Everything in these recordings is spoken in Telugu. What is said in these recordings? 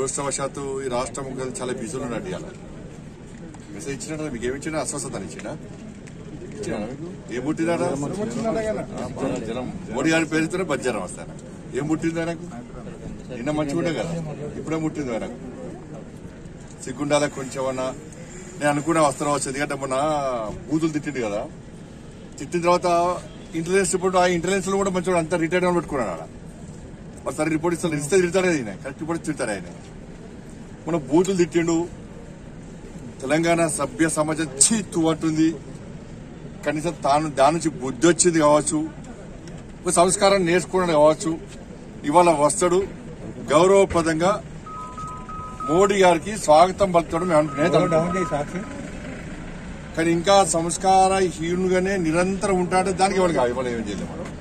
దురదృష్టవశాత్తు ఈ రాష్ట్ర ముఖ్యమంత్రి చాలా బిజీలు ఉన్నట్టు ఇవాళ మెసేజ్ ఇచ్చినట్టు మీకు ఏమి ఇచ్చినా అస్వస్థత ఇచ్చినా ఇచ్చినా మీకు ఏం పుట్టినారా ఆ, జనం మోడీ గారి పేరుతోనే బజ్జరం వస్తాను ఏం పుట్టింది ఆయనకు నిన్న మంచిగా ఉండే కదా ఇప్పుడే పుట్టింది ఆయనకు సిగ్గుండాల కొంచెం అన్నా నేను అనుకున్నా వస్త్రం వచ్చేది ఎందుకంటే మొన్న బూతులు తిట్టిండు కదా తిట్టిన తర్వాత ఇంటెలిజెన్స్ రిపోర్ట్ ఆ ఇంటెలిజెన్స్ లో కూడా మంచిగా అంతా రిటైర్డ్ అని పెట్టుకున్నాడు ఆడ ఒకసారి రిపోర్ట్ ఇస్తాను ఇస్తే తిడతాడు ఆయన కరెక్ట్ రిపోర్ట్ తిడతాడు ఆయన మన బూతులు తిట్టిండు తెలంగాణ సభ్య సమాజం చీత్తు అంటుంది కనీసం తాను దాని నుంచి బుద్ధి వచ్చింది కావచ్చు ఒక సంస్కారం నేర్చుకున్నాడు కావచ్చు ఇవాళ వస్తాడు గౌరవప్రదంగా మోడీ గారికి స్వాగతం పలుకుతాడు మేము అనుకునేది డౌన్ చేయి సాక్షి కానీ ఇంకా సంస్కార హీనుగానే నిరంతరం ఉంటాడు దానికి ఎవరికి ఇవాళ ఏం చేయలేము మనం.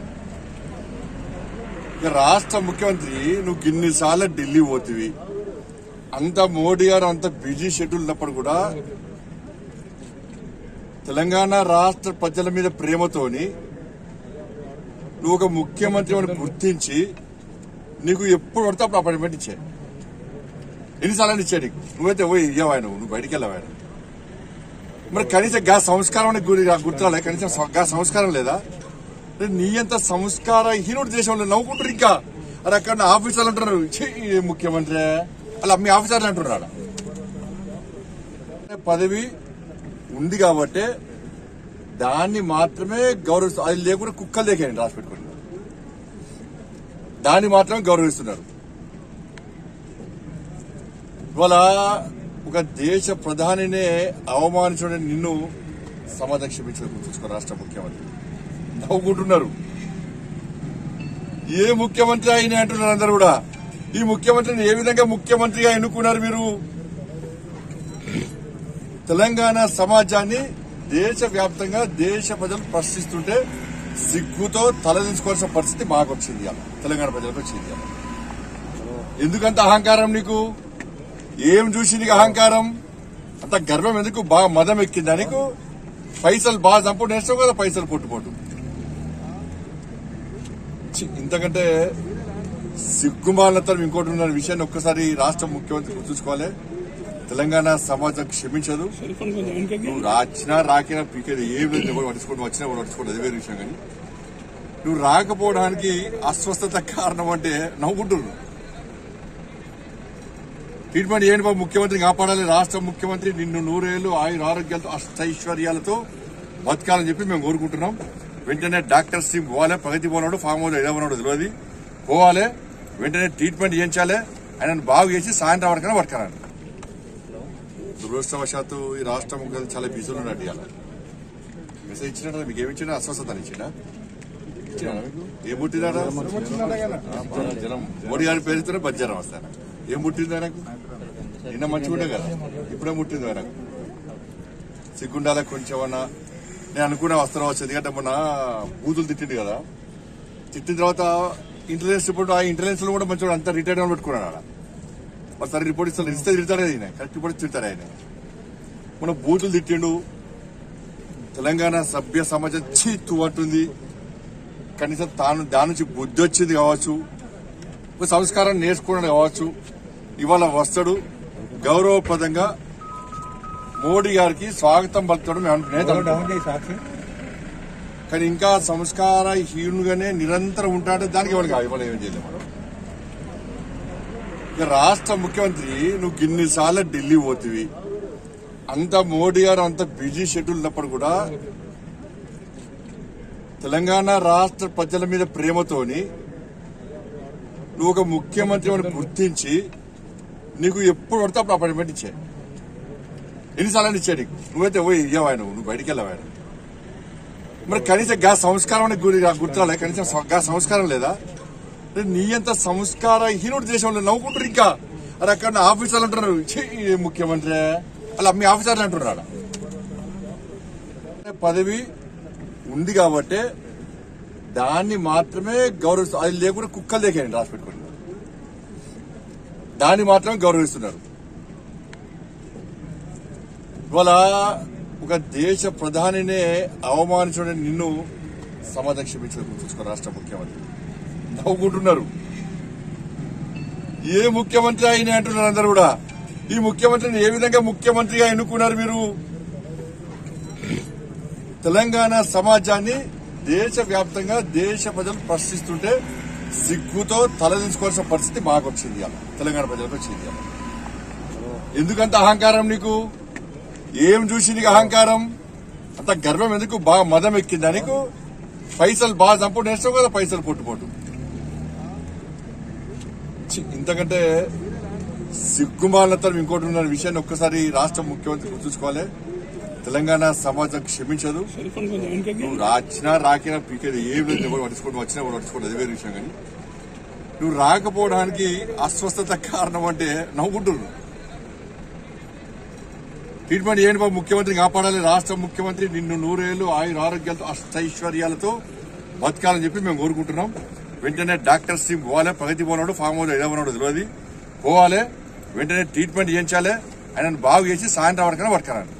ఇక రాష్ట్ర ముఖ్యమంత్రి నువ్వు గిన్నిసార్లు ఢిల్లీ పోతివి అంత మోడీ గారు అంత బిజీ షెడ్యూల్ ఉన్నప్పుడు కూడా తెలంగాణ రాష్ట్ర ప్రజల మీద ప్రేమతోని నువ్వు ఒక ముఖ్యమంత్రి అని గుర్తించి నీకు ఎప్పుడు పడితే అప్పుడు అపాయింట్మెంట్ ఇచ్చే ఎన్నిసార్లు ఇచ్చాడు నీకు నువ్వైతే పోయి ఇయ్యవా నువ్వు నువ్వు బయటికి వెళ్ళవా మరి కనీసం గా సంస్కారం అనేది గురి గుర్తురాలే కనీసం స- గా సంస్కారం లేదా అరే నీ అంత సంస్కార హీనుడు దేశంలో నవ్వుకుంటారు ఇంకా అరే అక్కడ నా ఆఫీసర్లు అంటున్నారు "ఛీ, ఈ ముఖ్యమంత్రి అలా మీ ఆఫీసర్లు అంటున్నారు ఆడ పదవి ఉంది కాబట్టి దాన్ని మాత్రమే గౌరవిస్తూ అది లేకుండా కుక్కలు దేకండి రాసి పెట్టుకుని దాన్ని మాత్రమే గౌరవిస్తున్నారు ఇవాళ ఒక దేశ ప్రధానినే అవమానించడం నిన్ను సమాధానం క్షమించడం గుర్తుంచుకో రాష్ట్ర ముఖ్యమంత్రి నవ్వుకుంటున్నారు ఏ ముఖ్యమంత్రి అయినా అంటున్నారు అందరు కూడా ఈ ముఖ్యమంత్రిని ఏ విధంగా ముఖ్యమంత్రిగా ఎన్నుకున్నారు మీరు తెలంగాణ సమాజాన్ని దేశ వ్యాప్తంగా దేశ ప్రజలు ప్రశ్నిస్తుంటే సిగ్గుతో తలదించుకోవాల్సిన పరిస్థితి మాకు వచ్చింది ఇవాళ. తెలంగాణ ప్రజలకు వచ్చింది ఇవాళ. ఎందుకంత అహంకారం నీకు ఏం చూసి నీకు అహంకారం అంత గర్వం ఎందుకు బాగా మదం ఎక్కిందా నీకు పైసలు బాగా చంపుడు నేర్చావు కదా పైసలు పొట్టు పొట్టు ఛీ, ఇంతకంటే సిగ్గుమాలతో ఇంకోటి ఉన్న విషయాన్ని ఒక్కసారి రాష్ట్ర ముఖ్యమంత్రి గుర్తుంచుకోవాలి తెలంగాణ సమాజం క్షమించదు నువ్వు రాచినా రాకినా పీకేది ఏం లేదు ఎవరు పట్టించుకోండి వచ్చినా కూడా పట్టించుకోండి అది వేరే విషయం కానీ నువ్వు రాకపోవడానికి అస్వస్థత కారణం అంటే నవ్వుకుంటున్నారు ట్రీట్మెంట్ ఏంటి బాబు ముఖ్యమంత్రి కాపాడాలి రాష్ట్ర ముఖ్యమంత్రి నిన్ను నూరేళ్లు ఆయుర ఆరోగ్యాలతో అష్టైశ్వర్యాలతో బతకాలని చెప్పి మేము కోరుకుంటున్నాం వెంటనే డాక్టర్ టీం పోవాలి ప్రగతి పోనాడు ఫామ్ హౌస్ ఎడవనాడు తెలియదు పోవాలి వెంటనే ట్రీట్మెంట్ చేయించాలి ఆయనను బాగు చేసి సాయంత్రం వరకనే పట్టుకురాలి దురదృష్టవశాత్తు ఈ రాష్ట్ర ముఖ్యమంత్రి చాలా బిజీలు ఉన్నట్టు ఇవాళ మెసేజ్ ఇచ్చినట్టు మీకు ఏమి ఇచ్చినా అస్వస్థత ఇచ్చినా ఇచ్చినా మీకు ఏం పుట్టినారా ఆ, జనం మోడీ గారి పేరుతోనే బజ్జరం వస్తాను ఏం పుట్టింది ఆయనకు నిన్న మంచిగా ఉండే కదా ఇప్పుడే పుట్టింది ఆయనకు సిగ్గుండాల కొంచెం అన్నా నేను అనుకున్నా వస్త్రం వచ్చేది ఎందుకంటే మొన్న బూతులు తిట్టిండు కదా తిట్టిన తర్వాత ఇంటెలిజెన్స్ రిపోర్ట్ ఆ ఇంటెలిజెన్స్ లో కూడా మంచిగా అంతా రిటైర్డ్ అని పెట్టుకున్నాడు ఆడ ఒకసారి రిపోర్ట్ ఇస్తాను ఇస్తే తిడతాడు ఆయన కరెక్ట్ రిపోర్ట్ తిడతాడు ఆయన మన బూతులు తిట్టిండు తెలంగాణ సభ్య సమాజం చీత్తు అంటుంది కనీసం తాను దాని నుంచి బుద్ధి వచ్చింది కావచ్చు ఒక సంస్కారం నేర్చుకున్నాడు కావచ్చు ఇవాళ వస్తాడు గౌరవప్రదంగా మోడీ గారికి స్వాగతం పలుకుతాడు మేము అనుకునేది డౌన్ చేయి సాక్షి కానీ ఇంకా సంస్కార హీనుగానే నిరంతరం ఉంటాడు దానికి ఎవరికి ఇవాళ ఏం చేయలేము మనం. ఇక రాష్ట్ర ముఖ్యమంత్రి నువ్వు గిన్నిసార్లు ఢిల్లీ పోతివి అంత మోడీ గారు అంత బిజీ షెడ్యూల్ ఉన్నప్పుడు కూడా తెలంగాణ రాష్ట్ర ప్రజల మీద ప్రేమతోని నువ్వు ఒక ముఖ్యమంత్రి అని గుర్తించి నీకు ఎప్పుడు పడితే అప్పుడు అపాయింట్మెంట్ ఇచ్చే ఎన్నిసార్లు ఇచ్చాడు నీకు నువ్వైతే పోయి ఇయ్యవా నువ్వు నువ్వు బయటికి వెళ్ళవా మరి కనీసం గా సంస్కారం అనేది గురి గుర్తురాలే కనీసం స- గా సంస్కారం లేదా అరే నీ అంత సంస్కార హీనుడు దేశంలో నవ్వుకుంటారు ఇంకా అరే అక్కడ నా ఆఫీసర్లు అంటున్నారు "ఛీ, ఈ ముఖ్యమంత్రి అలా మీ ఆఫీసర్లు అంటున్నారు ఆడ పదవి ఉంది కాబట్టి దాన్ని మాత్రమే గౌరవిస్తూ అది లేకుండా కుక్కలు దేకండి రాసి పెట్టుకుని దాన్ని మాత్రమే గౌరవిస్తున్నారు ఇవాళ ఒక దేశ ప్రధానినే అవమానించడం నిన్ను సమాధానం క్షమించడం గుర్తుంచుకో రాష్ట్ర ముఖ్యమంత్రి నవ్వుకుంటున్నారు ఏ ముఖ్యమంత్రి అయినా అంటున్నారు అందరు కూడా ఈ ముఖ్యమంత్రిని ఏ విధంగా ముఖ్యమంత్రిగా ఎన్నుకున్నారు మీరు తెలంగాణ సమాజాన్ని దేశవ్యాప్తంగా దేశ ప్రజలు ప్రశ్నిస్తుంటే సిగ్గుతో తలదించుకోవాల్సిన పరిస్థితి మాకు వచ్చింది ఇవాళ తెలంగాణ ప్రజలకు వచ్చింది ఇవాళ ఎందుకంత అహంకారం నీకు ఏం చూసి నీకు అహంకారం అంత గర్వం ఎందుకు బాగా మదం ఎక్కిందా నీకు పైసలు బాగా చంపుడు నేర్చావు కదా పైసలు పొట్టుపోటు ఛీ, ఇంతకంటే సిగ్గుమాలతో ఇంకోటి ఉన్న విషయాన్ని ఒక్కసారి రాష్ట్ర ముఖ్యమంత్రి గుర్తుంచుకోవాలి తెలంగాణ సమాజం క్షమించదు నువ్వు రాచినా రాకినా పీకేది ఏం లేదు ఎవరు పట్టించుకోవడం వచ్చినా కూడా పట్టించుకోవడం అది వేరే విషయం కానీ నువ్వు రాకపోవడానికి అస్వస్థత కారణం అంటే నవ్వుకుంటున్నావు ట్రీట్మెంట్ చేయండి బాబు ముఖ్యమంత్రి కాపాడాలి రాష్ట్ర ముఖ్యమంత్రి నిన్ను నూరేళ్లు ఆయుర ఆరోగ్యాలతో అష్టైశ్వర్యాలతో బతకాలని చెప్పి మేము కోరుకుంటున్నాం వెంటనే డాక్టర్స్ టీం పోవాలి ప్రగతి పోనాడు ఫామ్ హౌస్ ఎలా ఉన్నాడు తెలియదు పోవాలి వెంటనే ట్రీట్మెంట్ చేయించాలి ఆయనను బాగు చేసి సాయంత్రం వరకనే పట్టుకురాలి